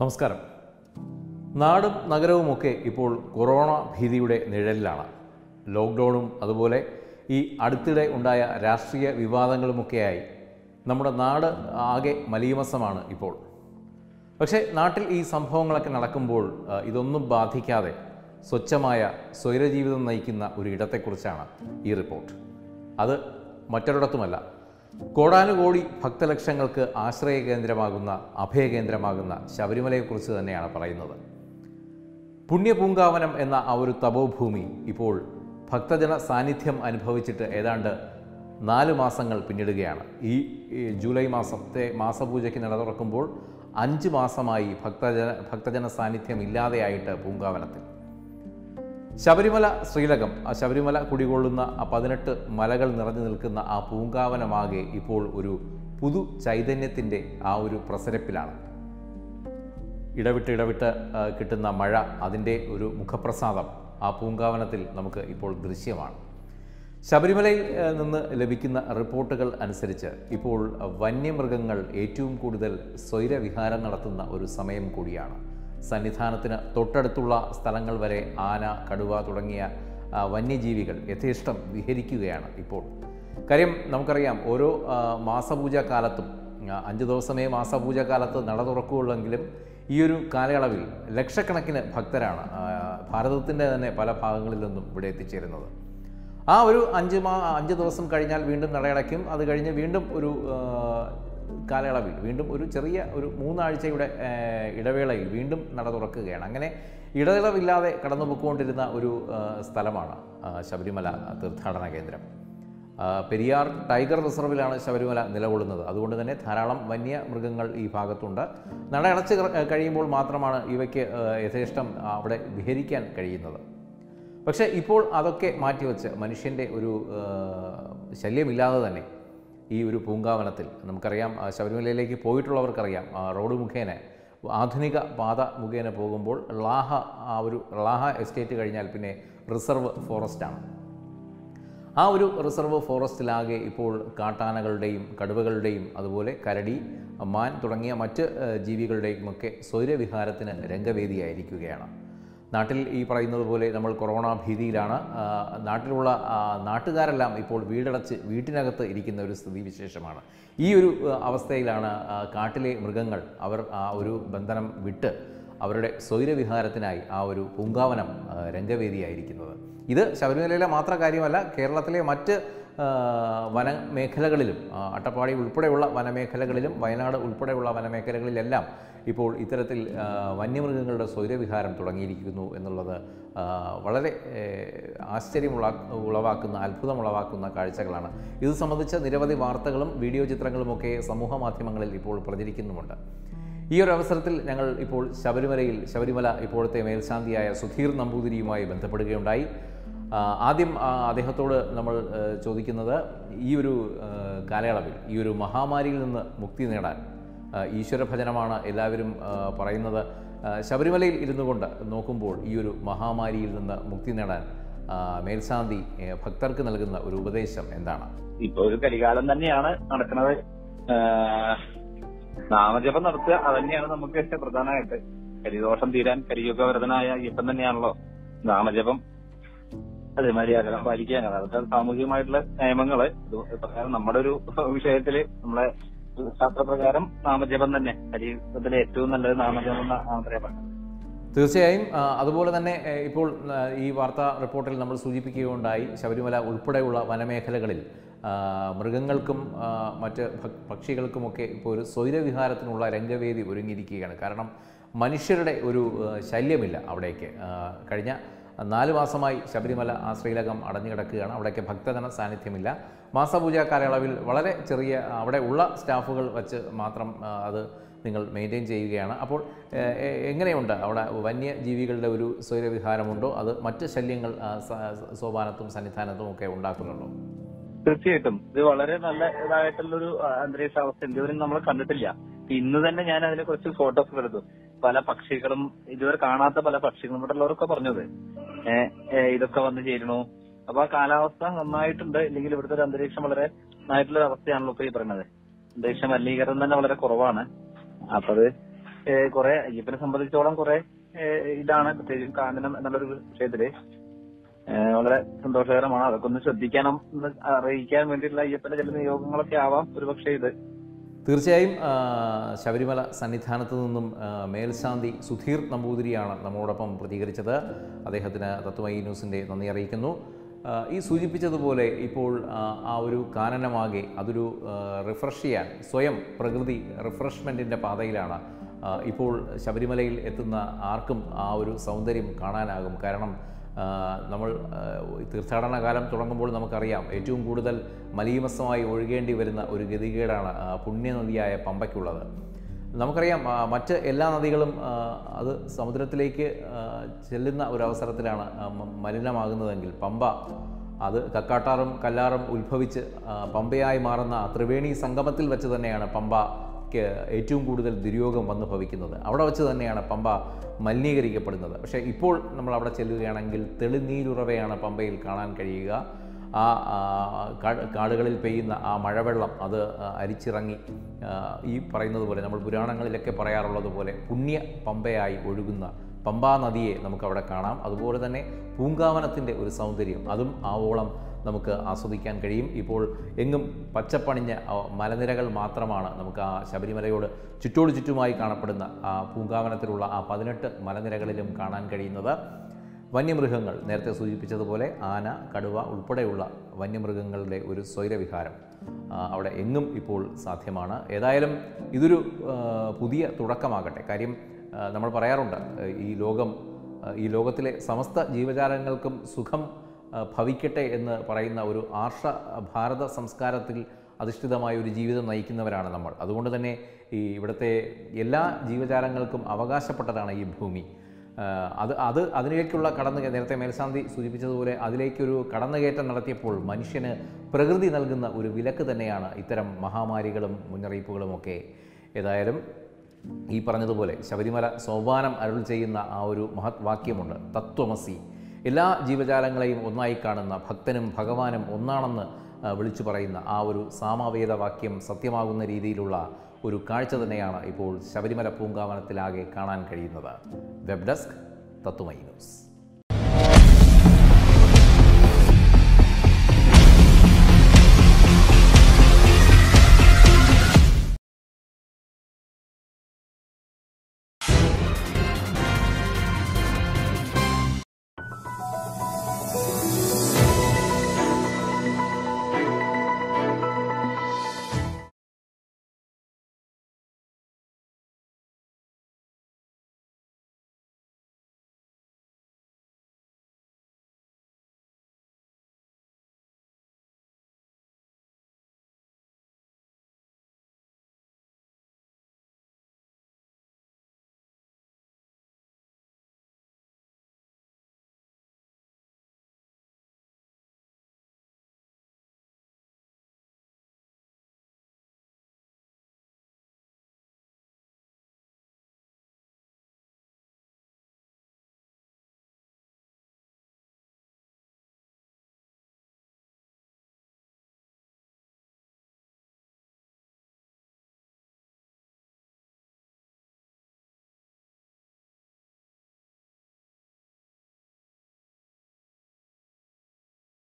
നമസ്കാരം നാടും നഗരവുമൊക്കെ ഇപ്പോൾ കൊറോണ ഭീതിയുടെ നിഴലിലാണ് ലോക്ക്ഡൗണും അതുപോലെ ഈ അടുത്തിടെ ഉണ്ടായ രാഷ്ട്രീയ വിവാദങ്ങളുമൊക്കെയായി നമ്മുടെ നാട് ആകെ മലീമസമാണ് ഇപ്പോൾ പക്ഷേ നാട്ടിൽ ഈ സംഭവങ്ങളൊക്കെ നടക്കുമ്പോൾ ആ, ഇതൊന്നും ബാധിക്കാതെ സ്വച്ഛമായ സ്വൈരജീവിതം നയിക്കുന്ന ഒരു ഇടത്തെക്കുറിച്ചാണ് ഈ റിപ്പോർട്ട് അത് മറ്റൊരിടത്തുമല്ല കോടാനുകോടി ഭക്തലക്ഷങ്ങൾക്ക് ആശ്രയ കേന്ദ്രമാകുന്ന അഭയകേന്ദ്രമാകുന്ന ശബരിമലയെക്കുറിച്ച് തന്നെയാണ് പറയുന്നത് പുണ്യപൂങ്കാവനം എന്ന ആ ഒരു തപോഭൂമി ഇപ്പോൾ ഭക്തജന സാന്നിധ്യം അനുഭവിച്ചിട്ട് ഏതാണ്ട് നാല് മാസങ്ങൾ പിന്നിടുകയാണ് ഈ ഈ ജൂലൈ മാസത്തെ മാസപൂജയ്ക്ക് നട തുറക്കുമ്പോൾ അഞ്ച് മാസമായി ഭക്തജന ഭക്തജന സാന്നിധ്യം ഇല്ലാതെയായിട്ട് പൂങ്കാവനത്തിൽ ശബരിമല ശ്രീലകം ആ ശബരിമല കുടികൊള്ളുന്ന ആ പതിനെട്ട് മലകൾ നിറഞ്ഞു നിൽക്കുന്ന ആ പൂങ്കാവനമാകെ ഇപ്പോൾ ഒരു പുതു ചൈതന്യത്തിൻ്റെ ആ ഒരു പ്രസരപ്പിലാണ് ഇടവിട്ട് ഇടവിട്ട് ആ, കിട്ടുന്ന മഴ അതിൻ്റെ ഒരു മുഖപ്രസാദം ആ പൂങ്കാവനത്തിൽ നമുക്ക് ഇപ്പോൾ ദൃശ്യമാണ് ശബരിമലയിൽ ആ, നിന്ന് ലഭിക്കുന്ന റിപ്പോർട്ടുകൾ അനുസരിച്ച് ഇപ്പോൾ വന്യമൃഗങ്ങൾ ഏറ്റവും കൂടുതൽ സ്വൈരവിഹാരം നടത്തുന്ന ഒരു സമയം കൂടിയാണ് സന്നിധാനത്തിന് തൊട്ടടുത്തുള്ള സ്ഥലങ്ങൾ വരെ ആന കടുവ തുടങ്ങിയ ആ, വന്യജീവികൾ യഥേഷ്ടം വിഹരിക്കുകയാണ് ഇപ്പോൾ കാര്യം നമുക്കറിയാം ഓരോ ആ, മാസപൂജാ കാലത്തും ആ, അഞ്ച് ദിവസമേ മാസപൂജ കാലത്ത് നട തുറക്കുകയുള്ളെങ്കിലും ഈ ഒരു കാലയളവിൽ ലക്ഷക്കണക്കിന് ഭക്തരാണ് ആ, ഭാരതത്തിൻ്റെ തന്നെ പല ഭാഗങ്ങളിൽ നിന്നും ഇവിടെ എത്തിച്ചേരുന്നത് ആ ഒരു അഞ്ച് മാ അഞ്ച് ദിവസം കഴിഞ്ഞാൽ വീണ്ടും നടയടയ്ക്കും അത് കഴിഞ്ഞ് വീണ്ടും ഒരു ആ, കാലയളവിൽ വീണ്ടും ഒരു ചെറിയ ഒരു മൂന്നാഴ്ചയുടെ ആ, ഇടവേളയിൽ വീണ്ടും നട തുറക്കുകയാണ് അങ്ങനെ ഇടതളവില്ലാതെ കടന്നു പോയിക്കൊണ്ടിരുന്ന ഒരു ആ, സ്ഥലമാണ് ആ, ശബരിമല തീർത്ഥാടന കേന്ദ്രം ആ, പെരിയാർ ടൈഗർ റിസർവിലാണ് ശബരിമല നിലകൊള്ളുന്നത് അതുകൊണ്ട് തന്നെ ധാരാളം വന്യമൃഗങ്ങൾ ഈ ഭാഗത്തുണ്ട് നട അടച്ച് ക- കഴിയുമ്പോൾ മാത്രമാണ് ഇവയ്ക്ക് ആ, യഥേഷ്ടം അവിടെ വിഹരിക്കാൻ കഴിയുന്നത് പക്ഷേ ഇപ്പോൾ അതൊക്കെ മാറ്റിവെച്ച് മനുഷ്യൻ്റെ ഒരു ആ, ശല്യമില്ലാതെ തന്നെ ഈ ഒരു പൂങ്കാവനത്തിൽ നമുക്കറിയാം ആ, ശബരിമലയിലേക്ക് പോയിട്ടുള്ളവർക്കറിയാം ആ, റോഡ് മുഖേന ആധുനിക പാത മുഖേന പോകുമ്പോൾ ലാഹ ആ ഒരു ലാഹ എസ്റ്റേറ്റ് കഴിഞ്ഞാൽ പിന്നെ റിസർവ് ഫോറസ്റ്റാണ് ആ ഒരു റിസർവ് ഫോറസ്റ്റിലാകെ ഇപ്പോൾ കാട്ടാനകളുടെയും കടുവകളുടെയും അതുപോലെ കരടി മാൻ തുടങ്ങിയ മറ്റ് ഏഹ്, ജീവികളുടെയും ഒക്കെ സ്വൈരവിഹാരത്തിന് രംഗവേദിയായിരിക്കുകയാണ് നാട്ടിൽ ഈ പറയുന്നത് പോലെ നമ്മൾ കൊറോണ ഭീതിയിലാണ് ആ, നാട്ടിലുള്ള ആ, നാട്ടുകാരെല്ലാം ഇപ്പോൾ വീടടച്ച് വീട്ടിനകത്ത് ഇരിക്കുന്ന ഒരു സ്ഥിതിവിശേഷമാണ് ഈ ഒരു ആ, അവസ്ഥയിലാണ് ആ, കാട്ടിലെ മൃഗങ്ങൾ അവർ ആ ഒരു ബന്ധനം വിട്ട് അവരുടെ സ്വൈരവിഹാരത്തിനായി ആ ഒരു പൂങ്കാവനം ആ, രംഗവേദിയായിരിക്കുന്നത് ഇത് ശബരിമലയിലെ മാത്ര കാര്യമല്ല കേരളത്തിലെ മറ്റ് ആ, വനമേഖലകളിലും ആ, അട്ടപ്പാടി ഉൾപ്പെടെയുള്ള വനമേഖലകളിലും വയനാട് ഉൾപ്പെടെയുള്ള വനമേഖലകളിലെല്ലാം ഇപ്പോൾ ഇത്തരത്തിൽ ആ, വന്യമൃഗങ്ങളുടെ സ്വൈരവിഹാരം തുടങ്ങിയിരിക്കുന്നു എന്നുള്ളത് ആ, വളരെ ഏ, ആശ്ചര്യമുള്ള ഉളവാക്കുന്ന അത്ഭുതമുളവാക്കുന്ന കാഴ്ചകളാണ് ഇത് സംബന്ധിച്ച നിരവധി വാർത്തകളും വീഡിയോ ചിത്രങ്ങളുമൊക്കെ സമൂഹ മാധ്യമങ്ങളിൽ ഇപ്പോൾ പ്രചരിക്കുന്നുമുണ്ട് ഈ ഒരു അവസരത്തിൽ ഞങ്ങൾ ഇപ്പോൾ ശബരിമലയിൽ ശബരിമല ഇപ്പോഴത്തെ മേൽശാന്തിയായ സുധീർ നമ്പൂതിരിയുമായി ബന്ധപ്പെടുകയുണ്ടായി ആ, ആദ്യം ആ, അദ്ദേഹത്തോട് നമ്മൾ ആ, ചോദിക്കുന്നത് ഈ ഒരു ആ, കാലയളവിൽ ഈ ഒരു മഹാമാരിയിൽ നിന്ന് മുക്തി നേടാൻ ആ, ഈശ്വരഭജനമാണ് എല്ലാവരും ആ, പറയുന്നത് ആ, ശബരിമലയിൽ ഇരുന്നു കൊണ്ട് നോക്കുമ്പോൾ ഈ ഒരു മഹാമാരിയിൽ നിന്ന് മുക്തി നേടാൻ ആ, മേൽശാന്തി ഏ, ഭക്തർക്ക് നൽകുന്ന ഒരു ഉപദേശം എന്താണ് ഇപ്പൊ ഒരു കലികാലം തന്നെയാണ് നടക്കുന്നത് ആഹ് നാമജപം നടത്തുക അതന്നെയാണ് നമുക്ക് ഏറ്റവും പ്രധാനമായിട്ട് കരിദോഷം തീരാൻ കരിയുഗവരതനായ അയ്യപ്പൻ തന്നെയാണല്ലോ നാമജപം അതേമാതിരി അകലം പാലിക്കുക അതൊക്കെ സാമൂഹികമായിട്ടുള്ള നിയമങ്ങള് ഇത് പ്രകാരം നമ്മുടെ ഒരു വിഷയത്തില് നമ്മളെ ശാസ്ത്രപ്രകാരം നാമജപം തന്നെ കരിയുഗത്തിലെ ഏറ്റവും നല്ലത് നാമജപം എന്നാണ് പറയാൻ തീർച്ചയായും ആ, അതുപോലെ തന്നെ ഏ, ഇപ്പോൾ ആ, ഈ വാർത്താ റിപ്പോർട്ടിൽ നമ്മൾ സൂചിപ്പിക്കുകയുണ്ടായി ശബരിമല ഉൾപ്പെടെയുള്ള വനമേഖലകളിൽ ആ, മൃഗങ്ങൾക്കും ആ, മറ്റ് ഭ- പക്ഷികൾക്കുമൊക്കെ ഇപ്പോൾ ഒരു സ്വൈരവിഹാരത്തിനുള്ള രംഗവേദി ഒരുങ്ങിയിരിക്കുകയാണ് കാരണം മനുഷ്യരുടെ ഒരു ആ, ശല്യമില്ല അവിടേക്ക് ആ, കഴിഞ്ഞ നാല് മാസമായി ശബരിമല ആ ശ്രീലകം അടഞ്ഞു കിടക്കുകയാണ് അവിടേക്ക് ഭക്തജന സാന്നിധ്യമില്ല മാസപൂജാ കാലയളവിൽ വളരെ ചെറിയ അവിടെ ഉള്ള സ്റ്റാഫുകൾ വച്ച് മാത്രം ആ, അത് നിങ്ങൾ മെയിൻറ്റെയിൻ ചെയ്യുകയാണ് അപ്പോൾ ഏഹ്, എ- എങ്ങനെയുണ്ട് അവിടെ വന്യജീവികളുടെ ഒരു സ്വൈരവിഹാരമുണ്ടോ അത് മറ്റ് ശല്യങ്ങൾ ആ, സ- സോപാനത്തും സന്നിധാനത്തും ഒക്കെ ഉണ്ടാക്കുന്നുണ്ടോ തീർച്ചയായിട്ടും ഇത് വളരെ നല്ല ഇതായിട്ടുള്ളൊരു ആ, അന്തരീക്ഷാവസ്ഥ ഇതുവരെ നമ്മൾ കണ്ടിട്ടില്ല ഇന്ന് തന്നെ ഞാൻ അതിനെ കുറിച്ച് ഫോട്ടോസ് എടുത്തു പല പക്ഷികളും ഇതുവരെ കാണാത്ത പല പക്ഷികളും ഇവിടെ ഉള്ളവരൊക്കെ പറഞ്ഞത് ഏ, ഏ, ഇതൊക്കെ വന്ന് ചേരണു അപ്പൊ ആ കാലാവസ്ഥ നന്നായിട്ടുണ്ട് ഇല്ലെങ്കിൽ ഇവിടുത്തെ ഒരു അന്തരീക്ഷം വളരെ നന്നായിട്ടുള്ള ഒരു അവസ്ഥയാണല്ലോ ഇപ്പൊ ഈ പറയുന്നത് അന്തരീക്ഷ മലിനീകരണം തന്നെ വളരെ കുറവാണ് അപ്പൊ അത് ഏഹ് കുറെ അയ്യപ്പനെ സംബന്ധിച്ചോളം കുറെ ഏഹ് ഇതാണ് പ്രത്യേകിച്ചും കാനനം എന്നുള്ളൊരു വിഷയത്തില് ഏഹ് വളരെ സന്തോഷകരമാണ് അതൊക്കെ ഒന്ന് ശ്രദ്ധിക്കണം എന്ന് അറിയിക്കാൻ വേണ്ടിയിട്ടുള്ള അയ്യപ്പന്റെ ചില നിയോഗങ്ങളൊക്കെ ആവാം ഒരുപക്ഷെ ഇത് തീർച്ചയായും ആ, ശബരിമല സന്നിധാനത്ത് നിന്നും ആ, മേൽശാന്തി സുധീർ നമ്പൂതിരിയാണ് നമ്മളോടൊപ്പം പ്രതികരിച്ചത് അദ്ദേഹത്തിന് തത്വമയി ന്യൂസിൻ്റെ നന്ദി അറിയിക്കുന്നു ആ, ഈ സൂചിപ്പിച്ചതുപോലെ ഇപ്പോൾ ആ, ആ ഒരു കാനനമാകെ അതൊരു റിഫ്രഷ് ചെയ്യാൻ സ്വയം പ്രകൃതി റിഫ്രഷ്മെൻറ്റിൻ്റെ പാതയിലാണ് ആ, ഇപ്പോൾ ശബരിമലയിൽ എത്തുന്ന ആർക്കും ആ ഒരു സൗന്ദര്യം കാണാനാകും കാരണം ആ, നമ്മൾ ആ, തീർത്ഥാടന കാലം തുടങ്ങുമ്പോൾ നമുക്കറിയാം ഏറ്റവും കൂടുതൽ മലീമസമായി ഒഴുകേണ്ടി വരുന്ന ഒരു ഗതികേടാണ് ആ, പുണ്യനദിയായ പമ്പയ്ക്കുള്ളത് നമുക്കറിയാം ആ, മറ്റ് എല്ലാ നദികളും ആ, അത് സമുദ്രത്തിലേക്ക് ആ, ചെല്ലുന്ന ഒരു അവസരത്തിലാണ് ആ, മ- മലിനമാകുന്നതെങ്കിൽ പമ്പ അത് കക്കാട്ടാറും കല്ലാറും ഉത്ഭവിച്ച് ആ, പമ്പയായി മാറുന്ന ആ ത്രിവേണി സംഗമത്തിൽ വെച്ച് തന്നെയാണ് പമ്പയ്ക്ക് ഏറ്റവും കൂടുതൽ ദുര്യോഗം വന്നു ഭവിക്കുന്നത് അവിടെ വെച്ച് തന്നെയാണ് പമ്പ മലിനീകരിക്കപ്പെടുന്നത് പക്ഷേ ഇപ്പോൾ നമ്മൾ അവിടെ ചെല്ലുകയാണെങ്കിൽ തെളിനീരുറവയാണ് പമ്പയിൽ കാണാൻ കഴിയുക ആ ആ, കാ- കാടുകളിൽ പെയ്യുന്ന ആ മഴവെള്ളം അത് ആ, അരിച്ചിറങ്ങി ആ, ഈ പറയുന്നത് പോലെ നമ്മൾ പുരാണങ്ങളിലൊക്കെ പറയാറുള്ളത് പോലെ പുണ്യ പമ്പയായി ഒഴുകുന്ന പമ്പാ നദിയെ നമുക്കവിടെ കാണാം അതുപോലെ തന്നെ പൂങ്കാവനത്തിൻ്റെ ഒരു സൗന്ദര്യം അതും ആവോളം നമുക്ക് ആസ്വദിക്കാൻ കഴിയും ഇപ്പോൾ എങ്ങും പച്ചപ്പണിഞ്ഞ ആ മലനിരകൾ മാത്രമാണ് നമുക്ക് ആ ശബരിമലയോട് ചുറ്റോട് ചുറ്റുമായി കാണപ്പെടുന്ന ആ പൂങ്കാവനത്തിലുള്ള ആ പതിനെട്ട് മലനിരകളിലും കാണാൻ കഴിയുന്നത് വന്യമൃഗങ്ങൾ നേരത്തെ സൂചിപ്പിച്ചതുപോലെ ആന കടുവ ഉൾപ്പെടെയുള്ള വന്യമൃഗങ്ങളുടെ ഒരു സ്വൈരവിഹാരം ആ, അവിടെ എങ്ങും ഇപ്പോൾ സാധ്യമാണ് ഏതായാലും ഇതൊരു ആ, പുതിയ തുടക്കമാകട്ടെ കാര്യം ആ, നമ്മൾ പറയാറുണ്ട് ആ, ഈ ലോകം ആ, ഈ ലോകത്തിലെ സമസ്ത ജീവജാലങ്ങൾക്കും സുഖം ആ, ഭവിക്കട്ടെ എന്ന് പറയുന്ന ഒരു ആർഷ ഭാരത സംസ്കാരത്തിൽ അധിഷ്ഠിതമായ ഒരു ജീവിതം നയിക്കുന്നവരാണ് നമ്മൾ അതുകൊണ്ട് തന്നെ ഈ ഇവിടുത്തെ എല്ലാ ജീവജാലങ്ങൾക്കും അവകാശപ്പെട്ടതാണ് ഈ ഭൂമി ആ, അത് അത് അതിലേക്കുള്ള കടന്നു നേരത്തെ മേൽശാന്തി സൂചിപ്പിച്ചതുപോലെ അതിലേക്കൊരു കടന്നുകയറ്റം നടത്തിയപ്പോൾ മനുഷ്യന് പ്രകൃതി നൽകുന്ന ഒരു വിലക്ക് തന്നെയാണ് ഇത്തരം മഹാമാരികളും മുന്നറിയിപ്പുകളും ഒക്കെ ഏതായാലും ഈ പറഞ്ഞതുപോലെ ശബരിമല സോപാനം അരുൾ ചെയ്യുന്ന ആ ഒരു മഹത് വാക്യമുണ്ട് തത്വമസി എല്ലാ ജീവജാലങ്ങളെയും ഒന്നായി കാണുന്ന ഭക്തനും ഭഗവാനും ഒന്നാണെന്ന് ആ, വിളിച്ചു പറയുന്ന ആ ഒരു സാമവേദ വാക്യം സത്യമാകുന്ന രീതിയിലുള്ള ഒരു കാഴ്ച തന്നെയാണ് ഇപ്പോൾ ശബരിമല പൂങ്കാവനത്തിലാകെ കാണാൻ കഴിയുന്നത് വെബ് ഡെസ്ക് തത്വമൈ ന്യൂസ്